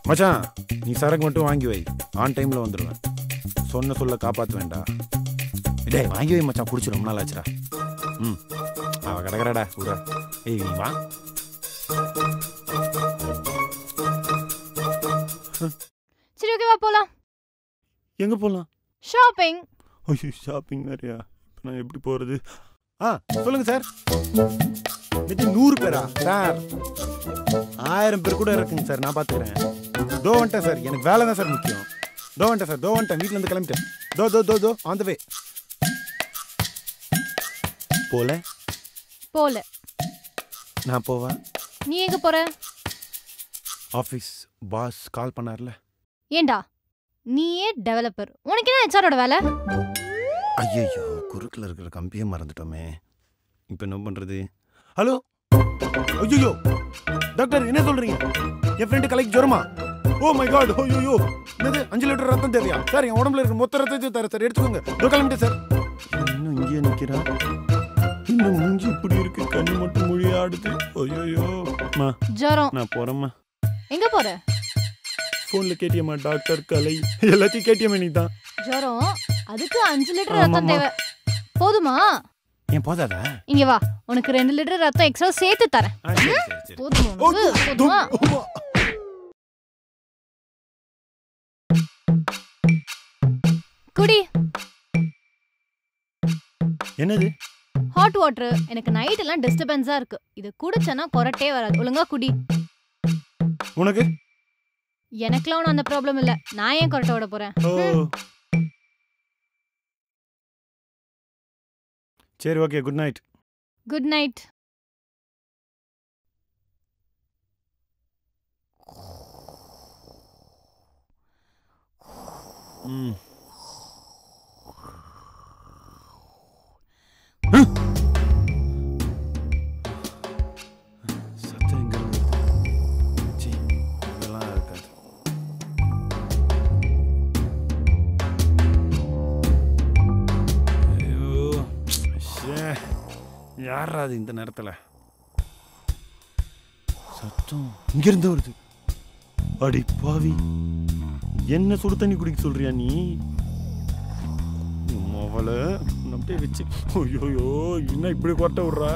மச்சான் நீ சரக்கு மட்டும் வாங்கி வை ஆன் டைமில் வந்துடுவேன் சொன்ன சொல்ல காப்பாற்ற வேண்டாம் டேய் வாங்கி வை மச்சான் குடிச்சு ரொம்ப நாள் ஆச்சுடா ம் அவ கிடக்குறாடா ஊரா ஏய் நீ வா சரி ஓகேவா போலாம் எங்கே போகலாம் ஷாப்பிங் ஐயோ ஷாப்பிங் வேறையா இப்போ நான் எப்படி போகிறது ஆ சொல்லுங்கள் சார் இது நூறு பேரா சார் ஆயிரம் பேர் கூட இருக்குங்க சார் நான் பார்த்துக்கிறேன் தோ வந்துட்டேன் சார் எனக்கு வேலை தான் சார் முக்கியம் தோ வந்துட்டேன் சார் தோ வந்துட்டேன் வீட்டிலேருந்து கிளம்பிட்டேன் தோ தோ தோ தோ ஆன் த வே போல போல நான் போவேன் நீ எங்க போற ஆஃபீஸ் பாஸ் கால் பண்ணார்ல ஏண்டா நீயே டெவலப்பர் உனக்கு என்ன ஹெச்ஆரோட வேலை ஐயோ குறுக்கில் இருக்கிற கம்பியை மறந்துட்டோமே இப்போ என்ன பண்ணுறது ஹலோ ஐயோ டாக்டர் என்ன சொல்றீங்க என் ஃப்ரெண்டு கலைக்கு ஜுரமா ஓ மை காட் ஐயோ என்னது அஞ்சு லிட்டர் ரத்தம் தேவையா சார் என் உடம்புல இருக்க மொத்த ரத்தத்தையும் தர சார் எடுத்துக்கோங்க இதோ கிளம்பிட்டேன் சார் இன்னும் இங்கேயே நிற்கிறா இந்த மூஞ்சி இப்படி இருக்கு கண்ணு மட்டும் மொழி ஆடுது ஐயோ மா ஜுரம் நான் போறேம்மா எங்க போற ஃபோனில் கேட்டியம்மா டாக்டர் கலை எல்லாத்தையும் கேட்டியம்மா நீ தான் ஜுரம் அதுக்கு அஞ்சு லிட்டர் ரத்தம் ஆமாம்மா. தேவை போதுமா ஏன் போதாதா இங்க வா உனக்கு ரெண்டு லிட்டர் ரத்தம் எக்ஸ்ட்ரா சேர்த்து தரேன் ஆ, சரி, சரி, சரி. போதுமா ஓ, உனக்கு? து, போதுமா உம்மா. குடி என்னது ஹாட் வாட்டர் எனக்கு நைட் எல்லாம் டிஸ்டர்பன்ஸா இருக்கு இது குடிச்சனா கொரட்டே வராது ஒழுங்கா குடி உனக்கு எனக்குலாம் ஒன்றும் அந்த ப்ராப்ளம் இல்ல நான் ஏன் கொரட்டை விட போறேன் ஓ சரி okay good night good night ம் சத்தம் எங்க இருக்கு? சீ, இதெல்லாம் இருக்காது ஐயோ ஷே யாரா அது இந்த நேரத்தில் சத்தம் இங்கிருந்து வருது அடி பாவி என்ன சுடு தண்ணி குடிக்க சொல்றியா நீ அவளை அப்படியே வச்சு ஐயோயோ என்ன இப்படி கொட்ட விட்றா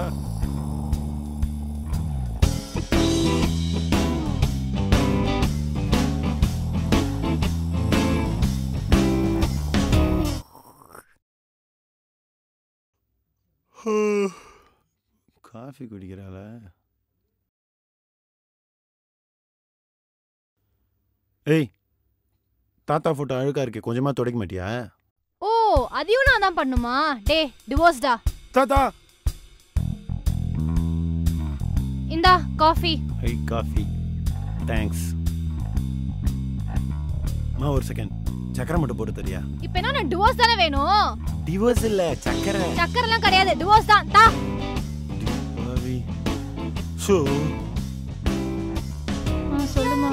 காஃபி குடிக்கிறாள ஏய் தாத்தா ஃபோட்டோ அழுக்கா இருக்கு கொஞ்சமா துடைக்க மாட்டியா ஓ அதையும் நான் தான் பண்ணுமா டே டிவோர்ஸ்டா தாத்தா இந்தா காஃபி ஹை காஃபி தேங்க்ஸ் மா ஒரு செகண்ட் சக்கரை மட்டும் போட்டு தரியா இப்போ என்ன டிவோர்ஸ் தானே வேணும் டிவோர்ஸ் இல்ல சக்கரை சக்கரெல்லாம் கிடையாது டிவோர்ஸ் தான் தா பாவி ஷோ ஆ, சொல்லுமா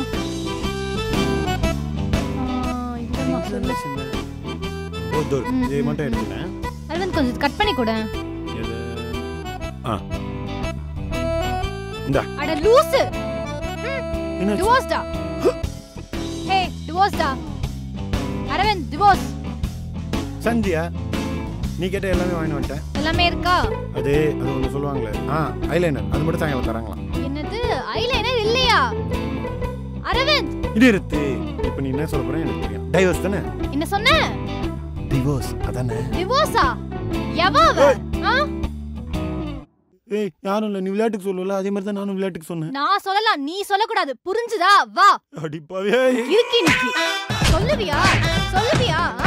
ஆ, இல்லம்மா, சொல்லு ஓ தோர் ம், இது ம், மட்டும் ம். எடுத்துக்கிறேன் அரவிந்த் கொஞ்சம் கட் பண்ணி கொடு எது ஆ இந்தா அட லூசு என்ன டிவோர்ஸ்டா ஹே டிவோர்ஸ்டா அரவிந்த் டிவோர்ஸ் சந்தியா நீ கேட்ட எல்லாமே வாங்கிட்டு வந்துட்டேன் எல்லாமே இருக்கா அது அது ஒன்று சொல்லுவாங்களே ஆ ஐலைனர் அது மட்டும் சாயங்காலம் தராங்களாம் என்னது ஐலைனர் இல்லையா அரவிந்த் இது இருக்கு இப்போ நீ என்ன சொல்ல போறேன் எனக்கு தெரியும் டைவர்ஸ் தானே என்ன சொன்ன டிவோர்ஸ் அதானே டிவோர்ஸா எவா அவ ஆ? ஏய் யாரும் இல்லை நீ விளையாட்டுக்கு சொல்லல அதே மாதிரி தான் நானும் விளையாட்டுக்கு சொன்னேன் நான் சொல்லலாம் நீ சொல்லக்கூடாது புரிஞ்சுதா வா அடிப்பாவே இருக்கி நிக்கி சொல்லுவியா சொல்லுவியா ஆ?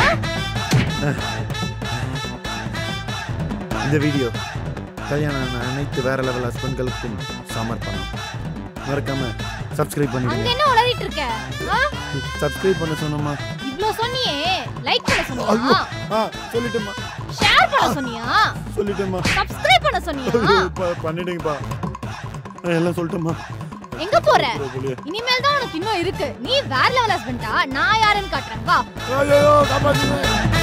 இந்த வீடியோ கல்யாணம் ஆன அனைத்து வேற லெவல் ஹஸ்பண்ட்களுக்கும் சமர்ப்பணம் மறக்காம சப்ஸ்கிரைப் அங்க பண்ணிடுங்க என்ன உளறிட்டு இருக்க ஆ? சப்ஸ்கிரைப் பண்ண சொன்னோமா இவ்ளோ சொன்னியே லைக் பண்ண ஐயோ சொன்னியா ஆ சொல்லிட்டேம்மா ஷேர் பண்ண சொன்னியா சொல்லிட்டேம்மா சப்ஸ்கிரைப் பண்ண சொன்னியா ஐயோ, ப- பண்ணிடுங்கப்பா ஆ, எல்லாம் சொல்லிட்டேம்மா எங்க போற புரியல. இனிமேல் தான் உனக்கு இன்னும் இருக்கு நீ வேற லெவல் ஹஸ்பண்டா நான் யாருன்னு காட்டுறேன் வா ஐயோ காப்பாத்துங்க